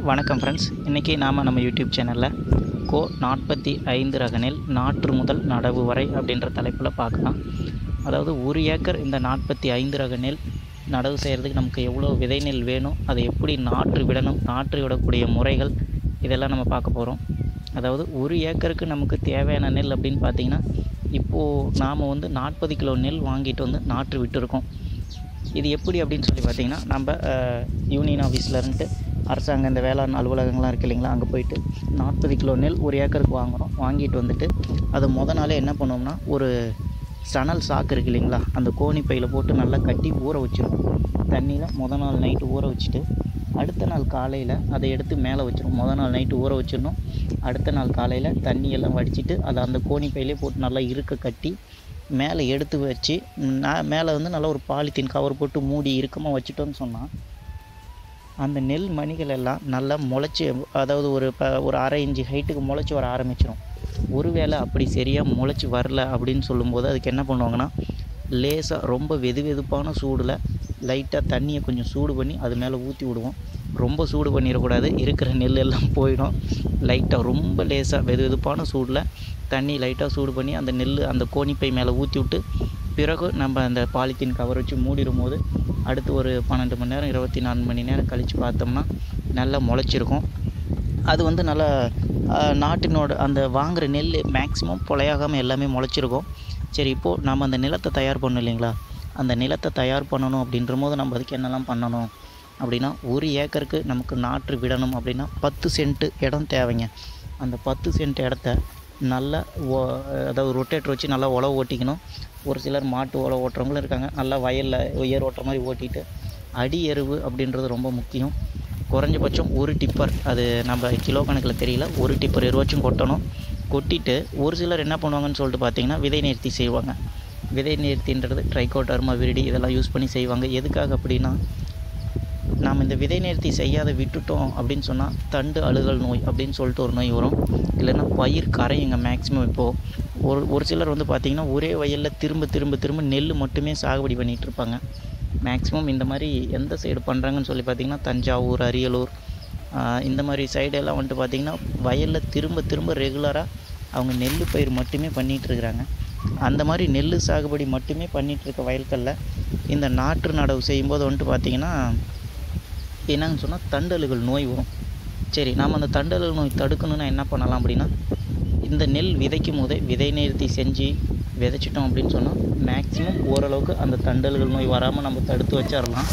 வணக்கம் ஃப்ரெண்ட்ஸ் இன்றைக்கி நாம் நம்ம யூடியூப் சேனலில் கோ நாற்பத்தி ஐந்து ரக நெல் நாற்று முதல் நடவு வரை அப்படின்ற தலைப்பில் பார்க்கலாம் அதாவது ஒரு ஏக்கர் இந்த நாற்பத்தி ஐந்து ரக நெல் நடவு செய்கிறதுக்கு நமக்கு எவ்வளோ விதை நெல் வேணும் அதை எப்படி நாற்று விடணும் நாற்று விடக்கூடிய முறைகள் இதெல்லாம் நம்ம பார்க்க போகிறோம் அதாவது ஒரு ஏக்கருக்கு நமக்கு தேவையான நெல் அப்படின்னு பார்த்தீங்கன்னா இப்போது நாம் வந்து நாற்பது கிலோ நெல் வாங்கிட்டு வந்து நாற்று விட்டுருக்கோம் இது எப்படி அப்படின்னு சொல்லி பார்த்தீங்கன்னா நம்ம அஹ், யூனியன் ஆஃபீஸ்லேருந்துட்டு அரசாங்க இந்த வேளாண் அலுவலகங்கள்லாம் இருக்கு இல்லைங்களா அங்கே போயிட்டு நாற்பது கிலோ நெல் ஒரு ஏக்கருக்கு வாங்குகிறோம் வாங்கிட்டு வந்துட்டு அதை முத நாளே என்ன பண்ணுவோம்னா ஒரு சணல் சாக்கு இருக்கு இல்லைங்களா அந்த கோணி பையில் போட்டு நல்லா கட்டி ஊற வச்சிருவோம் தண்ணியில் முத நாள் நைட்டு ஊற வச்சுட்டு அடுத்த நாள் காலையில் அதை எடுத்து மேலே வச்சிரும் முத நாள் நைட்டு ஊற வச்சிடணும் அடுத்த நாள் காலையில் தண்ணியெல்லாம் வடிச்சிட்டு அதை அந்த கோணி பையிலே போட்டு நல்லா இருக்க கட்டி மேலே எடுத்து வச்சு நான் மேலே வந்து நல்லா ஒரு பாலித்தீன் கவர் போட்டு மூடி இறுக்கமாக வச்சுட்டோன்னு சொன்னால் அந்த நெல் மணிகள் எல்லாம் நல்லா முளைச்சி அதாவது ஒரு ப ஒரு அரை இன்ச்சு ஹைட்டுக்கு முளைச்சி வர ஆரம்பிச்சிடும் ஒருவேளை அப்படி சரியாக முளைச்சி வரல அப்படின்னு சொல்லும்போது அதுக்கு என்ன பண்ணுவாங்கன்னா லேசாக ரொம்ப வெது வெதுப்பான சூடில் லைட்டாக தண்ணியை கொஞ்சம் சூடு பண்ணி அது மேலே ஊற்றி விடுவோம் ரொம்ப சூடு பண்ணிடக்கூடாது இருக்கிற நெல் எல்லாம் போயிடும் லைட்டாக ரொம்ப லேசாக வெது வெதுப்பான சூடில் தண்ணி லைட்டாக சூடு பண்ணி அந்த நெல் அந்த கோணிப்பை மேலே ஊற்றி விட்டு பிறகு நம்ம அந்த பாலித்தீன் கவர் வச்சு மூடிடும் போது அடுத்து ஒரு பன்னெண்டு மணி நேரம் இருபத்தி நாலு மணி நேரம் கழித்து பார்த்தோம்னா நல்லா முளைச்சிருக்கும் அது வந்து நல்லா ஆஹ், நாட்டினோட அந்த வாங்குகிற நெல் மேக்ஸிமம் புலையாகாமல் எல்லாமே முளைச்சிருக்கும் சரி இப்போது நம்ம அந்த நிலத்தை தயார் பண்ணணும் இல்லைங்களா அந்த நிலத்தை தயார் பண்ணணும் அப்படின்ற போது நம்ம அதுக்கு என்னெல்லாம் பண்ணணும் அப்படின்னா ஒரு ஏக்கருக்கு நமக்கு நாற்று விடணும் அப்படின்னா பத்து சென்ட்டு இடம் தேவைங்க அந்த பத்து சென்ட் இடத்த நல்லா ஓ அதாவது ரொட்டேட்டர் வச்சு நல்லா உழவு ஓட்டிக்கணும் ஒரு சிலர் மாட்டு உழவு ஓட்டுறவங்களும் இருக்காங்க நல்லா வயலில் ஏர் ஓட்டுற மாதிரி ஓட்டிட்டு அடி எருவு அப்படின்றது ரொம்ப முக்கியம் குறைஞ்சபட்சம் ஒரு டிப்பர் அது நம்ம கிலோ கணக்கில் தெரியல ஒரு டிப்பர் எருவாச்சும் கொட்டணும் கொட்டிட்டு ஒரு சிலர் என்ன பண்ணுவாங்கன்னு சொல்லிட்டு பார்த்தீங்கன்னா விதை நேர்த்தி செய்வாங்க விதை நேர்த்தின்றது ட்ரைகோடர்மா விரிடி இதெல்லாம் யூஸ் பண்ணி செய்வாங்க எதுக்காக அப்படின்னா நாம் இந்த விதை நேர்த்தி செய்யாத விட்டுட்டோம் அப்படின்னு சொன்னால் தண்டு அழுகல் நோய் அப்படின்னு சொல்லிட்டு ஒரு நோய் வரும் இல்லைன்னா பயிர் கரையுங்க மேக்ஸிமம் இப்போது ஒரு ஒரு சிலர் வந்து பார்த்திங்கன்னா ஒரே வயலில் திரும்ப திரும்ப திரும்ப நெல் மட்டுமே சாகுபடி பண்ணிகிட்டு இருப்பாங்க மேக்ஸிமம் இந்த மாதிரி எந்த சைடு பண்ணுறாங்கன்னு சொல்லி பார்த்திங்கன்னா தஞ்சாவூர் அரியலூர் ஆஹ் இந்த மாதிரி சைடெல்லாம் வந்துட்டு பார்த்திங்கன்னா வயலில் திரும்ப திரும்ப ரெகுலராக அவங்க நெல் பயிர் மட்டுமே பண்ணிகிட்டு இருக்கிறாங்க அந்த மாதிரி நெல் சாகுபடி மட்டுமே பண்ணிகிட்டு இருக்க வயல்களில் இந்த நாற்று நடவு செய்யும்போது வந்துட்டு பார்த்திங்கன்னா என்னன்னு சொன்னால் தண்டலுகள் நோய் வரும் சரி நாம் அந்த தண்டலுகள் நோய் தடுக்கணும்னா என்ன பண்ணலாம் அப்படின்னா இந்த நெல் விதைக்கும் போதே விதை நிறுத்தி செஞ்சு விதைச்சிட்டோம் அப்படின்னு சொன்னால் மேக்ஸிமம் ஓரளவுக்கு அந்த தண்டல்கள் நோய் வராமல் நம்ம தடுத்து வச்சிடலாம்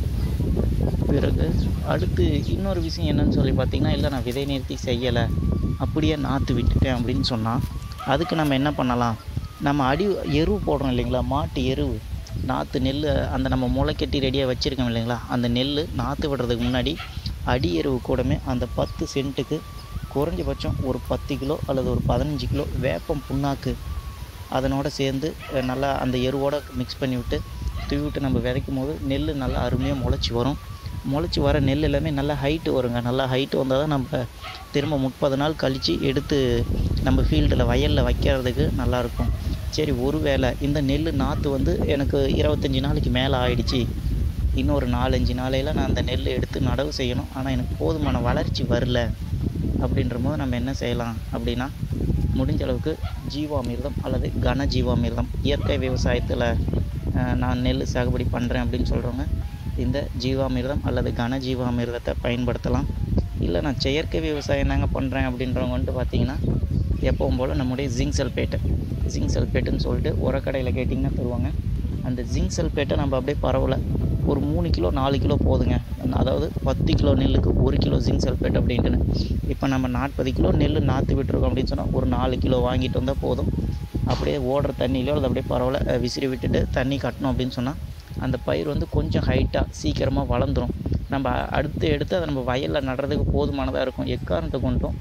பிறகு அடுத்து இன்னொரு விஷயம் என்னன்னு சொல்லி பார்த்தீங்கன்னா இல்லை நான் விதை நிறுத்தி செய்யலை அப்படியே நாற்று விட்டுட்டேன் அப்படின்னு சொன்னால் அதுக்கு நம்ம என்ன பண்ணலாம் நம்ம அடி எருவு போடுறோம் இல்லைங்களா மாட்டு எருவு நாற்று நெல் அந்த நம்ம முளை கட்டி ரெடியாக வச்சுருக்கோம் இல்லைங்களா அந்த நெல் நாற்று விடுறதுக்கு முன்னாடி அடி எருவு கூடமே அந்த பத்து சென்ட்டுக்கு குறைஞ்சபட்சம் ஒரு பத்து கிலோ அல்லது ஒரு பதினஞ்சு கிலோ வேப்பம் புண்ணாக்கு அதனோட சேர்ந்து அஹ், நல்லா அந்த எருவோட மிக்ஸ் பண்ணி விட்டு தூவி விட்டு நம்ம விதைக்கும் போது நெல் நல்லா அருமையாக முளைச்சி வரும் முளைச்சி வர நெல் எல்லாமே நல்லா ஹைட்டு வருங்க நல்லா ஹைட்டு வந்தால் தான் நம்ம திரும்ப முப்பது நாள் கழித்து எடுத்து நம்ம ஃபீல்டில் வயலில் வைக்கிறதுக்கு நல்லாயிருக்கும் சரி ஒருவேளை இந்த நெல் நாற்று வந்து எனக்கு இருபத்தஞ்சி நாளைக்கு மேலே ஆயிடுச்சு இன்னொரு நாலஞ்சு நாளையில் நான் அந்த நெல் எடுத்து நடவு செய்யணும் ஆனால் எனக்கு போதுமான வளர்ச்சி வரல அப்படின்ற போது நம்ம என்ன செய்யலாம் அப்படின்னா முடிஞ்ச அளவுக்கு ஜீவாமிர்தம் அல்லது கன ஜீவாமிர்தம் இயற்கை விவசாயத்தில் நான் நெல் சாகுபடி பண்ணுறேன் அப்படின்னு சொல்கிறவங்க இந்த ஜீவாமிர்தம் அல்லது கன ஜீவாமிர்தத்தை பயன்படுத்தலாம் இல்லை நான் செயற்கை விவசாயம் தாங்க பண்ணுறேன் அப்படின்றவங்க வந்துட்டு பார்த்தீங்கன்னா எப்பவும் போல் நம்முடைய ஜிங்க் சல்பேட்டு ஜிங்க் சல்பேட்டுன்னு சொல்லிட்டு உரக்கடையில் கேட்டிங்கன்னா தருவாங்க அந்த ஜிங்க் சல்பேட்டை நம்ம அப்படியே பரவல ஒரு மூணு கிலோ நாலு கிலோ போதுங்க அதாவது பத்து கிலோ நெல்லுக்கு ஒரு கிலோ ஜிங்க் சல்பேட் அப்படின்ட்டுன்னு இப்போ நம்ம நாற்பது கிலோ நெல் நாற்று விட்டுருக்கோம் அப்படின்னு சொன்னால் ஒரு நாலு கிலோ வாங்கிட்டு வந்தால் போதும் அப்படியே ஓடுற தண்ணியிலோ அது அப்படியே பரவல அஹ், விசிறி விட்டுட்டு தண்ணி கட்டணும் அப்படின்னு சொன்னால் அந்த பயிர் வந்து கொஞ்சம் ஹைட்டாக சீக்கிரமாக வளர்ந்துரும் நம்ம அடுத்து எடுத்து அதை நம்ம வயலில் நடுறதுக்கு போதுமானதாக இருக்கும் எக்காரணத்தை கொண்டும்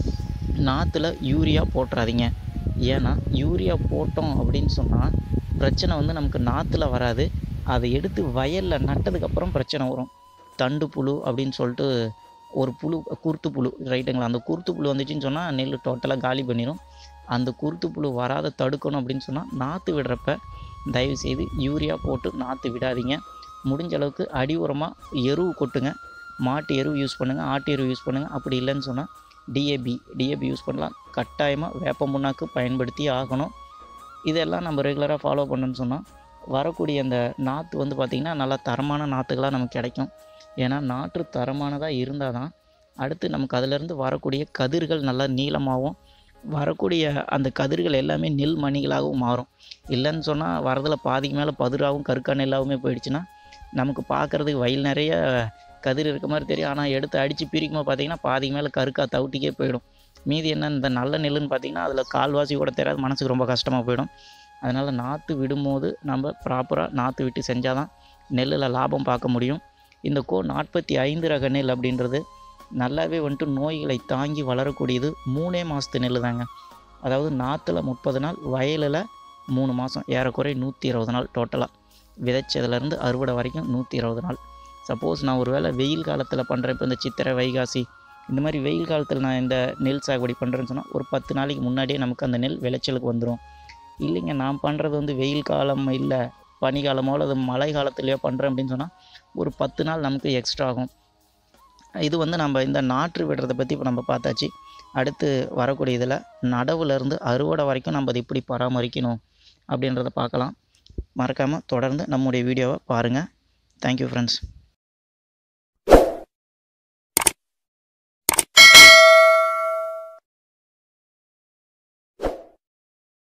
நாற்றுல யூரியா போட்டுறாதீங்க ஏன்னா யூரியா போட்டோம் அப்படின்னு சொன்னால் பிரச்சனை வந்து நமக்கு நாற்றுல வராது அதை எடுத்து வயலில் நட்டதுக்கப்புறம் பிரச்சனை வரும் தண்டு புழு அப்படின்னு சொல்லிட்டு ஒரு புழு குருத்து புழு ரைட்டுங்களா அந்த குருத்து புழு வந்துச்சுன்னு சொன்னால் நெல் டோட்டலாக காலி பண்ணிடும் அந்த குருத்து புழு வராத தடுக்கணும் அப்படின்னு சொன்னால் நாற்று விடுறப்ப தயவுசெய்து யூரியா போட்டு நாற்று விடாதீங்க முடிஞ்ச அளவுக்கு அடி உரமாக எருவு கொட்டுங்க மாட்டு எரு யூஸ் பண்ணுங்கள் ஆட்டு எரு யூஸ் பண்ணுங்கள் அப்படி இல்லைன்னு சொன்னால் டிஏபி டிஏபி யூஸ் பண்ணலாம் கட்டாயமாக வேப்ப முன்னாக்கு பயன்படுத்தி ஆகணும் இதெல்லாம் நம்ம ரெகுலராக ஃபாலோ பண்ணணும்னு சொன்னால் வரக்கூடிய அந்த நாற்று வந்து பார்த்திங்கன்னா நல்லா தரமான நாற்றுகளாக நமக்கு கிடைக்கும் ஏன்னா நாற்று தரமானதாக இருந்தால் தான் அடுத்து நமக்கு அதிலேருந்து வரக்கூடிய கதிர்கள் நல்லா நீளமாகவும் வரக்கூடிய அந்த கதிர்கள் எல்லாமே நெல் மணிகளாகவும் மாறும் இல்லைன்னு சொன்னால் வரதில் பாதிக்கு மேலே பதிராகவும் கருக்கா நெல்லாகவுமே போயிடுச்சுன்னா நமக்கு பார்க்குறதுக்கு வயல் நிறைய கதிர் இருக்க மாதிரி தெரியும் ஆனால் எடுத்து அடித்து பிரிக்கும்போது பார்த்தீங்கன்னா பாதிக்கு மேலே கருக்கா தவிட்டிக்கே போயிடும் மீதி என்ன இந்த நல்ல நெல்லுன்னு பார்த்தீங்கன்னா அதில் கால்வாசி கூட தெரியாது மனசுக்கு ரொம்ப கஷ்டமாக போயிடும் அதனால் நாற்று விடும்போது நம்ம ப்ராப்பராக நாற்று விட்டு செஞ்சால் தான் நெல்லில் லாபம் பார்க்க முடியும் இந்த கோ நாற்பத்தி ஐந்து ரக நெல் அப்படின்றது நல்லாவே வந்துட்டு நோய்களை தாங்கி வளரக்கூடியது மூணே மாதத்து நெல் தாங்க அதாவது நாற்றுல முப்பது நாள் வயலில் மூணு மாதம் ஏறக்குறை நூற்றி இருபது நாள் டோட்டலாக விதைச்சதுலேருந்து அறுவடை வரைக்கும் நூற்றி இருபது நாள் சப்போஸ் நான் ஒரு வேளை வெயில் காலத்தில் பண்ணுறேன் இப்போ இந்த சித்திரை வைகாசி இந்த மாதிரி வெயில் காலத்தில் நான் இந்த நெல் சாகுபடி பண்ணுறேன்னு சொன்னால் ஒரு பத்து நாளைக்கு முன்னாடியே நமக்கு அந்த நெல் விளைச்சலுக்கு வந்துடும் இல்லைங்க நான் பண்ணுறது வந்து வெயில் காலம் இல்லை பனிக்காலமோ அல்லது மழை காலத்துலையோ பண்ணுறேன் அப்படின்னு சொன்னால் ஒரு பத்து நாள் நமக்கு எக்ஸ்ட்ரா ஆகும் இது வந்து நம்ம இந்த நாற்று விடுறதை பற்றி இப்போ நம்ம பார்த்தாச்சு அடுத்து வரக்கூடிய இதில் நடவுலேருந்து அறுவடை வரைக்கும் நம்ம அதை எப்படி பராமரிக்கணும் அப்படின்றத பார்க்கலாம் மறக்காமல் தொடர்ந்து நம்முடைய வீடியோவை பாருங்கள் தேங்க்யூ ஃப்ரெண்ட்ஸ்